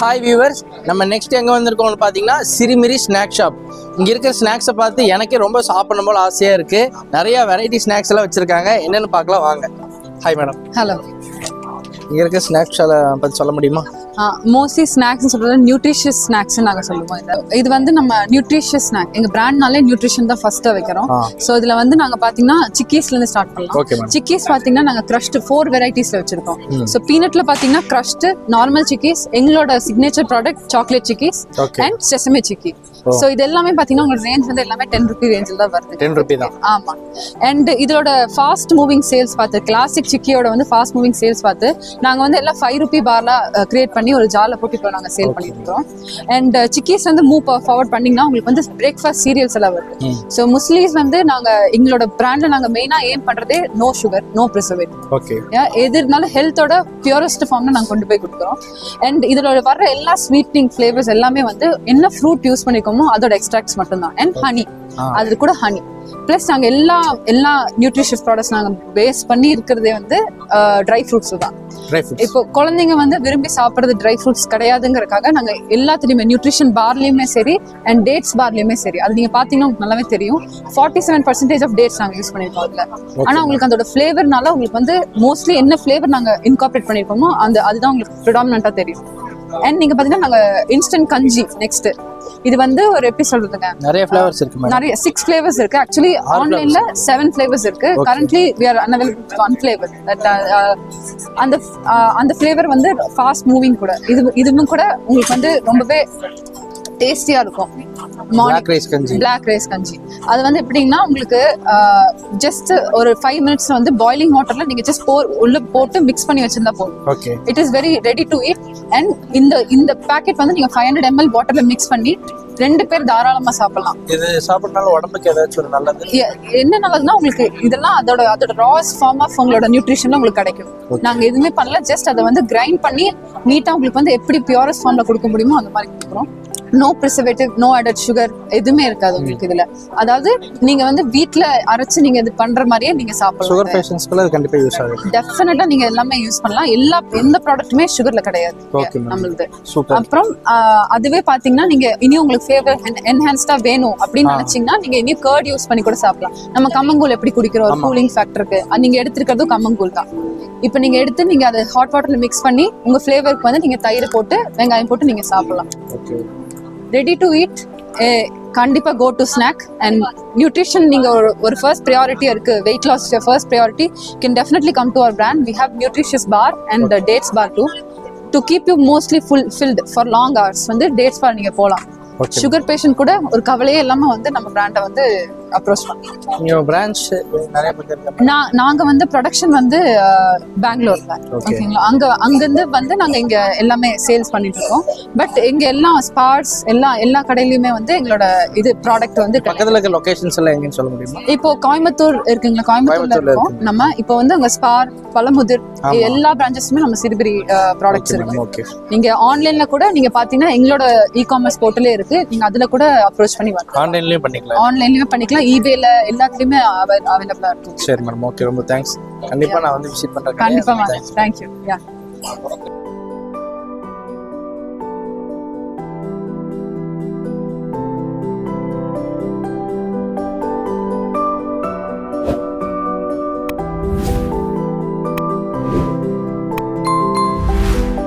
Hi viewers நம்ம next எங்கே வந்திருக்கோம்னு பார்த்தீங்கன்னா சிரிமிரி ஸ்நாக் ஷாப் இங்கே இருக்கிற ஸ்நாக்ஸை பார்த்து எனக்கே ரொம்ப சாப்பிடணும் போல ஆசையாக இருக்குது நிறையா வெரைட்டி ஸ்நாக்ஸ் எல்லாம் வச்சுருக்காங்க என்னென்னு பார்க்கலாம் வாங்க ஹாய் மேடம் ஹலோ இங்கே இருக்க ஸ்நாக்ஸ் பற்றி சொல்ல முடியுமா மோஸ்ட்லி ஸ்நாக்ஸ் சொல்றது நியூட்ரிஷியஸ் ஸ்நாக்ஸ் நாங்க சொல்லுவோம் இதை. இது வந்து நம்ம நியூட்ரிஷியஸ் ஸ்நாக் எங்க பிராண்ட்னாலே நியூட்ரிஷன் தான் ஃபர்ஸ்ட் வைக்கிறோம் ஆ. ஸோ இதுல வந்து நாங்க பாத்தீங்கன்னா சிக்கீஸ்ல இருந்து ஸ்டார்ட் பண்ணலாம் ஓகே மேடம் சிக்கீஸ் பாத்தீங்கன்னா நாங்க க்ரஷ்ட் ஃபோர் வெரைட்டிஸ்ல வச்சிருக்கோம் ஸோ பீனட்ல பாத்தீங்கன்னா க்ரஷ்ட் நார்மல் சிக்கீஸ் எங்களோட signature product chocolate chikkis okay and sesame chikki so இது எல்லாமே பாத்தீங்கன்னா உங்களுக்கு ரேஞ்ச் வந்து எல்லாமே டென் ருபி ரேஞ்சில் தான் வருது டென் ருபி தான் ஆமா அண்ட் இதோட ஃபாஸ்ட் மூவிங் சேல்ஸ் பார்த்து கிளாசிக் சிக்கியோட வந்து ஃபாஸ்ட் மூவிங் சேல்ஸ் பார்த்து நாங்க வந்து எல்லாம் ஃபைவ் ருபி பார்லாம் கிரியேட் பண்ணி ஒரு ஜால போட்டு இப்போ நாங்க சேல் பண்ணிட்டு இருக்கோம் அண்ட் சிக்கீஸ் வந்து மூவ் ஃபார்வர்ட் பண்ணீங்கன்னா உங்களுக்கு வந்து பிரேக்ஃபாஸ்ட் சீரியல்ஸ் எல்லாம் வருது ம். ஸோ முஸ்லீம்ஸ் வந்து நாங்க எங்களோட பிராண்ட்ல நாங்க மெயினா ஏம் பண்றதே no sugar no preservative okay எது இருந்தாலும் ஹெல்த்தோட பியூரஸ்ட் ஃபார்ம்ல நாங்க கொண்டு போய் கொடுக்குறோம் அண்ட் இதோட வர்ற எல்லா ஸ்வீட்னிங் ஃபிளேவர்ஸ் எல்லாமே வந்து என்ன ஃப்ரூட் யூஸ் பண்ணிருக்கோமோ அதோட எக்ஸ்ட்ராக்ட்ஸ் மட்டும்தான் அண்ட் ஹனி ஆ. அது கூட ஹனி ப்ளஸ் நாங்க எல்லா எல்லா நியூட்ரிஷியஸ் ப்ராடக்ட்ஸ் நாங்க பேஸ் பண்ணி இருக்கிறதே வந்து ட்ரை ஃப்ரூட்ஸ் தான் ட்ரை ஃப்ரூட்ஸ் இப்போ குழந்தைங்க வந்து விரும்பி சாப்பிடுறது ட்ரை ஃப்ரூட்ஸ் கிடையாதுங்கிறக்காக நாங்க எல்லாத்துலயுமே நியூட்ரிஷன் பார்லயுமே சரி அண்ட் டேட்ஸ் பார்லயுமே சரி அது நீங்க பாத்தீங்கன்னா உங்களுக்கு நல்லாவே தெரியும் forty seven percentage of dates நாங்க யூஸ் பண்ணிருக்கோம் அதுல ஆனா உங்களுக்கு அதோட ஃபிளேவர்னால உங்களுக்கு வந்து மோஸ்ட்லி என்ன ஃபிளேவர் நாங்க இன்கார்பரேட் பண்ணிருக்கோமோ அந்த அதுதான் உங்களுக்கு ப்ரிடாமினா தெரியும் அண்ட் நீங்க பாத்தீங்கன்னா நாங்க இன்ஸ்டன்ட் கஞ்சி நெக்ஸ்ட் இது வந்து ஒரு எப்படி சொல்றதுங்க நிறைய ஃப்ளேவர்ஸ் இருக்கு மேடம் நிறைய சிக்ஸ் ஃபிளேவர்ஸ் இருக்கு ஆக்சுவலி ஆன்லைன்ல செவன் ஃபிளேவர்ஸ் இருக்கு currently we are unavailable one flavour அந்த uh, அந்த ஃபிளேவர் வந்து ஃபாஸ்ட் மூவிங் கூட இது இதுவும் கூட உங்களுக்கு வந்து ரொம்பவே டேஸ்டியா இருக்கும் black rice kanji black rice kanji அது வந்து எப்படின்னா உங்களுக்கு ஜஸ்ட் ஒரு ஃபைவ் மினிட்ஸ் வந்து பாய்லிங் வாட்டர்ல நீங்க ஜஸ்ட் போ உள்ள போட்டு மிக்ஸ் பண்ணி வச்சிருந்தா போதும் okay it is very ready to eat and இந்த இந்த பேக்கெட் வந்து நீங்க ஃபைவ் ஹண்ட்ரட் எம்எல் வாட்டர்ல மிக்ஸ் பண்ணி ரெண்டு பேர் தாராளமா சாப்பிடலாம் இது சாப்பிட்றதுனால உடம்புக்கு ஏதாச்சும் ஒரு நல்லது எ- என்ன நல்லதுன்னா உங்களுக்கு இதெல்லாம் அதோட அதோட ராஸ் ஃபார்ம் ஆஃப் உங்களோட நியூட்ரிஷன்ல உங்களுக்கு கிடைக்கும் நாங்க எதுவுமே பண்ணல ஜஸ்ட் அதை வந்து கிரைண்ட் பண்ணி நீட்டா உங்களுக்கு வந்து எப்படி பியூரஸ்ட் ஃபார்ம்ல கொடுக்க முடியுமோ அந்த மாதிரி கொடுக்குறோம் no preservative no added sugar எதுவுமே இருக்காது உங்களுக்கு இதுல அதாவது நீங்க வந்து வீட்ல அரைச்சு நீங்க இது பண்ற மாதிரியே நீங்க சாப்பிடலாம் சுகர் பேஷண்ட்ஸ்க்குள்ள அது கண்டிப்பாக யூஸ் ஆகுது டெஃபினட்டா நீங்க எல்லாமே யூஸ் பண்ணலாம் எல்லா எந்த ப்ராடக்ட்டுமே சுகர்ல கிடையாது Okay, ma'am. நம்மளுது சூப்பர் அப்புறம் ஆஹ், அதுவே பாத்தீங்கன்னா நீங்க இனி உங்களுக்கு ஃபேவர் என்ஹான்ஸ்டா வேணும் அப்படின்னு நினைச்சீங்கன்னா நீங்க இனி கர்ட் யூஸ் பண்ணி கூட சாப்பிடலாம் நம்ம கம்மங்கூழ் எப்படி குடிக்கிறோம் ஒரு கூலிங் ஃபேக்டருக்கு நீங்க எடுத்திருக்கிறதும் கம்மங்கூழ் தான் இப்போ நீங்க எடுத்து நீங்க அதை ஹாட் வாட்டர்ல மிக்ஸ் பண்ணி உங்க ஃபிளேவருக்கு வந்து நீங்க தயிர் போட்டு வெங்காயம் போட்டு நீங்க சாப்பிடலாம் ஓகே ரெடி டு eat கண்டிப்பா go to snack and nutrition நீங்க ஒரு ஒரு ஃபர்ஸ்ட் ப்ரியாரிட்டியா இருக்கு weight loss first priority can definitely come to our brand we have nutritious bar and dates bar to to keep you mostly full filled for long hours வந்து dates bar நீங்க போகலாம் okay sugar patient கூட ஒரு கவலையே இல்லாம வந்து நம்ம பிராண்டை வந்து அப்ரோச் பண்ணலாம் நீங்கள் பிரான்ச் நிறைய பேர் இருக்காங்க நான் நாங்க வந்து ப்ரொடக்ஷன் வந்து அஹ், பெங்களூர்ல Okay. ஓகேங்களா அங்க அங்கிருந்து வந்து நாங்க இங்க எல்லாமே சேல்ஸ் பண்ணிட்டு இருக்கோம் பட் இங்க எல்லாம் ஸ்பார்ஸ் எல்லா எல்லா கடையிலயுமே வந்து எங்களோட இது ப்ராடக்ட் வந்து கிடைக்கும். பக்கத்தில் இருக்க லொகேஷன்ஸ் எல்லாம் எங்கன்னு சொல்ல முடியுமா இப்போ கோயம்புத்தூர் இருக்குங்களா கோயம்புத்தூர்ல கோயம்புத்தூர்ல இருக்கோம் நம்ம இப்போ வந்து அங்க ஸ்பார் பழமுதிர் ஆமா. எல்லா பிரான்ச்சஸுமே நம்ம சிறுபிரி ப்ராடக்ட்ஸ் இருக்கு ஓகே நீங்க ஆன்லைன்ல கூட நீங்க பாத்தீங்கன்னா எங்களோட இ காமர்ஸ் போர்ட்டலே இருக்கு நீங்க அதுல கூட அப்ரோச் பண்ணி வரலாம் ஆன்லைன்லேயும் பண்ணிக்கலாம் ஆன்லைன்லயுமே பண்ணிக்கலாம் இபேல எல்லாத்துலயுமே அவைலபிளா இருக்கும் சரி மேடம் ஓகே ரொம்ப தேங்க்ஸ் கண்டிப்பாக நான் வந்து விசிட் பண்ணுறேன் கண்டிப்பா வாங்க தேங்க்யூ யா